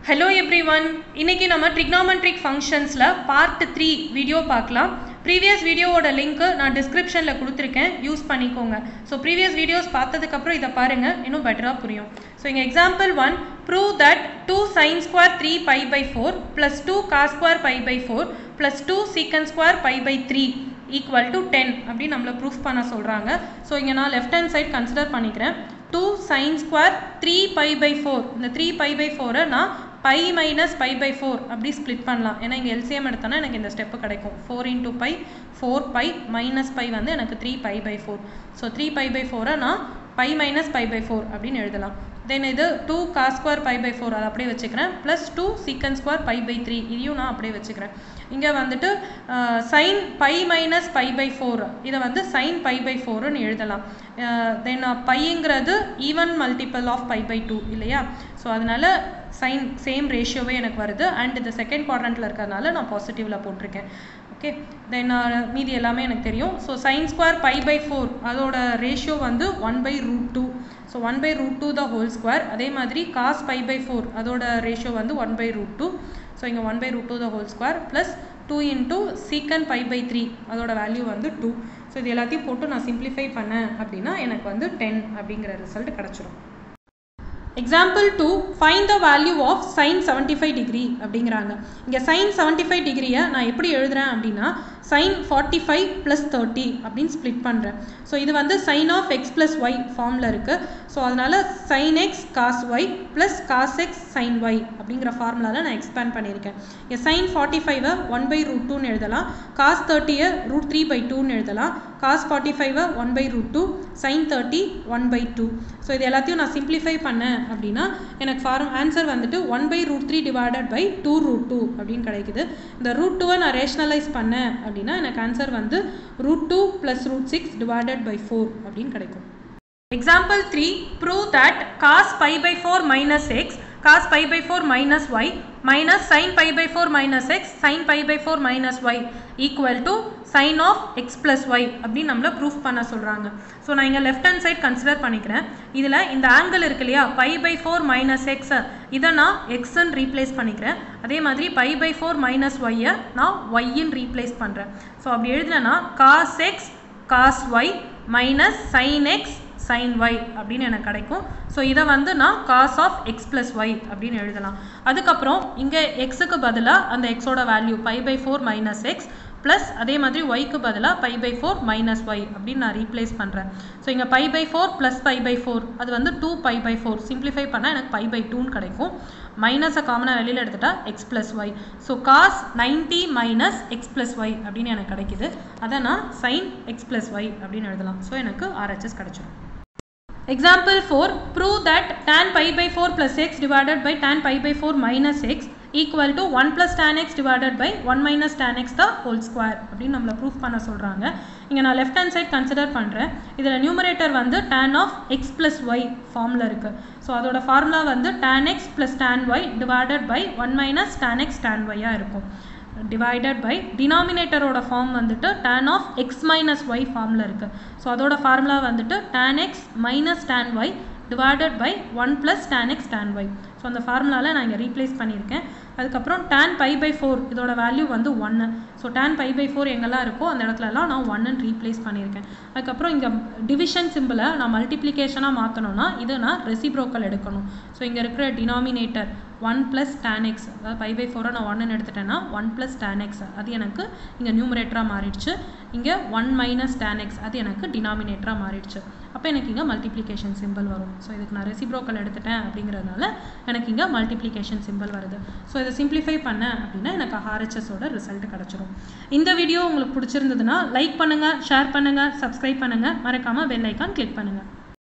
Hello every everyone இன்னைக்கு நம்ம trigonometric ஃபங்க்ஷன்ஸில் பார்ட் த்ரீ வீடியோ பார்க்கலாம் ப்ரீவியஸ் வீடியோவோட லிங்க்கு நான் டிஸ்கிரிப்ஷனில் கொடுத்துருக்கேன் யூஸ் பண்ணிக்கோங்க ஸோ ப்ரீவியஸ் வீடியோஸ் பார்த்ததுக்கப்புறம் இதை பாருங்கள் இன்னும் பெட்டராக புரியும் ஸோ இங்கே example one prove that two sine square three pi by four plus two cos square pi by four plus two secant square pi by three equal to ten அப்படின்னு நம்மளை proof பண்ண சொல்கிறாங்க ஸோ இங்கே நான் left hand side consider பண்ணிக்கிறேன் two sine square three pi by four இந்த three pi by ஃபோரை நான் pi minus pi by four அப்படி ஸ்ப்ளிட் பண்ணலாம் ஏன்னா இங்கே எல்சிஎம் எடுத்தோன்னா எனக்கு இந்த ஸ்டெப்பு கிடைக்கும் four into pi four pi minus pi வந்து எனக்கு three pi by four so three pi by ஃபோரை நான் pi minus pi by four அப்படின்னு எழுதலாம் தென் இது two cos square pi by four அதை அப்படியே வச்சுக்கிறேன் plus two secant square pi by three இதையும் நான் அப்படியே வச்சுக்கிறேன் இங்கே வந்துட்டு sine pi minus pi by four இதை வந்து சைன் பை பை ஃபோருன்னு எழுதலாம் தென் பைங்கிறது even multiple of pi by two இல்லையா ஸோ அதனால் சைன் சேம் ரேஷியோவே எனக்கு வருது அண்ட் இது செகண்ட் குவாட்ரண்ட்டில் இருக்கிறதுனால நான் பாசிட்டிவில் போட்டிருக்கேன் ஓகே தென் மீதி எல்லாமே எனக்கு தெரியும் so sine square pi by four அதோட ரேஷியோ வந்து one by root two so one by root two the whole square அதே மாதிரி காஸ் பை பை ஃபோர் அதோட ரேஷியோ வந்து one by root two so இங்கே one by root two the whole square plus two into secant pi by three அதோட value வந்து two so இது எல்லாத்தையும் போட்டு நான் சிம்ப்ளிஃபை பண்ணேன் அப்படின்னா எனக்கு வந்து டென் அப்படிங்கிற ரிசல்ட் கிடச்சிரும் example two find the value of sine seventy five degree அப்படிங்கிறாங்க இங்கே சைன் செவன்ட்டி ஃபைவ் டிகிரியை நான் எப்படி எழுதுறேன் அப்படின்னா sine forty five plus thirty அப்படின்னு ஸ்ப்ளிட் பண்ணுறேன் ஸோ இது வந்து sine of X plus Y ஃபார்மில் இருக்குது ஸோ அதனால் sine X cos Y plus cos X sine Y அப்படிங்கிற ஃபார்முலாவில் நான் எக்ஸ்பேண்ட் பண்ணியிருக்கேன் இங்கே சைன் ஃபார்ட்டி ஃபைவை ஒன் பை ரூட் டூன்னு எழுதலாம் காஸ் தேர்ட்டியை ரூட் த்ரீ பை டூன்னு எழுதலாம் காஸ் ஃபார்ட்டி ஃபைவை one by root two sine thirty one by two so இது எல்லாத்தையும் நான் சிம்ப்ளிஃபை பண்ணேன் அப்படின்னா எனக்கு ஃபார்ம் ஆன்சர் வந்துட்டு one by root three divided by two root two அப்படின்னு கிடைக்குது இந்த ரூட் டூவை நான் ரேஷனலைஸ் பண்ணேன் அப்படின்னா எனக்கு ஆன்சர் வந்து root two plus root six divided by four அப்படின்னு கிடைக்கும் example three prove that cos pi by four minus X cos pi by four minus Y minus sine pi by four minus X sine pi by four minus Y equal to sine of X plus Y அப்படின்னு நம்மளை proof பண்ண சொல்கிறாங்க so நான் இங்கே left hand side consider பண்ணிக்கிறேன் இதில் இந்த angle இருக்கு இல்லையா பை பை ஃபோர் மைனஸ் எக்ஸை இதை நான் எக்ஸ்ன்னு ரீப்ளேஸ் பண்ணிக்கிறேன் அதே மாதிரி பை பை ஃபோர் மைனஸ் ஒய்யை நான் ஒய்ன்னு ரீப்ளேஸ் பண்ணுறேன் ஸோ அப்படி எழுதுனேன்னா cos X cos Y minus sine X sine Y அப்படின்னு எனக்கு கிடைக்கும் ஸோ இதை வந்து நான் cos of X plus Y அப்படின்னு எழுதலாம் அதுக்கப்புறம் இங்கே எக்ஸுக்கு பதிலாக அந்த எக்ஸோட value pi by four minus X plus அதே மாதிரி ஒய்க்கு பதிலாக pi by four minus Y அப்படின்னு நான் ரீப்ளேஸ் பண்ணுறேன் ஸோ இங்கே pi by four plus pi by four அது வந்து two pi by four simplify பண்ணால் எனக்கு பை பை டூன்னு கிடைக்கும் மைனஸை காமனாக வெளியில் எடுத்துட்டா X plus Y so cos ninety minus X plus Y அப்படின்னு எனக்கு கிடைக்குது அதை நான் சைன் எக்ஸ் ப்ளஸ் ஒய் அப்படின்னு எழுதலாம் ஸோ எனக்கு ஆர்ஹெச்எஸ் கிடைச்சிடும் Example 4. Prove that tan pi by 4 plus x divided by tan pi by 4 minus x equal to 1 plus tan x divided by 1 minus tan x the whole square அப்படின்னு நம்மளை proof பண்ண சொல்கிறாங்க இங்கே நான் left hand side consider பண்ணுறேன் இதில் numerator வந்து tan of X plus Y ஃபார்மில் இருக்குது ஸோ அதோட ஃபார்முலா வந்து tan x plus tan y divided by one minus tan x tan ஒய்யாக இருக்கும் டிவைடட் பை டினாமினேட்டரோட ஃபார்ம் வந்துட்டு tan of x minus y ஃபார்மில் இருக்குது ஸோ அதோட ஃபார்முலா வந்துட்டு tan x minus tan y divided by one plus tan x tan y so அந்த ஃபார்முலாவில் நான் இங்கே ரீப்ளேஸ் பண்ணியிருக்கேன் அதுக்கப்புறம் tan பை பை ஃபோர் இதோட வேல்யூ வந்து ஒன்று so tan pi by four எங்கெல்லாம் இருக்கோ அந்த இடத்துலலாம் நான் ஒன்னுன்னு ரீப்ளேஸ் பண்ணியிருக்கேன் அதுக்கப்புறம் இங்கே டிவிஷன் சிம்பிளை நான் மல்டிப்ளிகேஷனாக மாற்றணும்னா இது நான் ரெசிப்ரோக்கல் எடுக்கணும் ஸோ இங்கே இருக்கிற denominator one plus tan x அதாவது பை பை ஃபோரை நான் ஒன்னு எடுத்துட்டேன்னா ஒன் ப்ளஸ் டேன் எக்ஸ் அது எனக்கு இங்கே நியூமரேட்டராக மாறிடுச்சு இங்கே ஒன் மைனஸ் டேன் எக்ஸ் அது எனக்கு டினாமினேட்டராக மாறிடுச்சு அப்போ எனக்கு இங்கே மல்டிப்ளிகேஷன் சிம்பிள் வரும் ஸோ இதுக்கு நான் ரெசிப்ரோக்கல் எடுத்துட்டேன் அப்படிங்கிறதுனால எனக்கு இங்கே மல்டிப்ளிகேஷன் சிம்பிள் வருது ஸோ இதை சிம்ப்ளிஃபை பண்ணேன் அப்படின்னா எனக்கு ஆர்ஹெச்எஸோட ரிசல்ட் கிடச்சிரும் இந்த வீடியோ உங்களுக்கு பிடிச்சிருந்ததுன்னா லைக் பண்ணுங்கள் ஷேர் பண்ணுங்கள் சப்ஸ்கிரைப் பண்ணுங்கள் மறக்காமல் பெல் ஐக்கான் கிளிக் பண்ணுங்கள்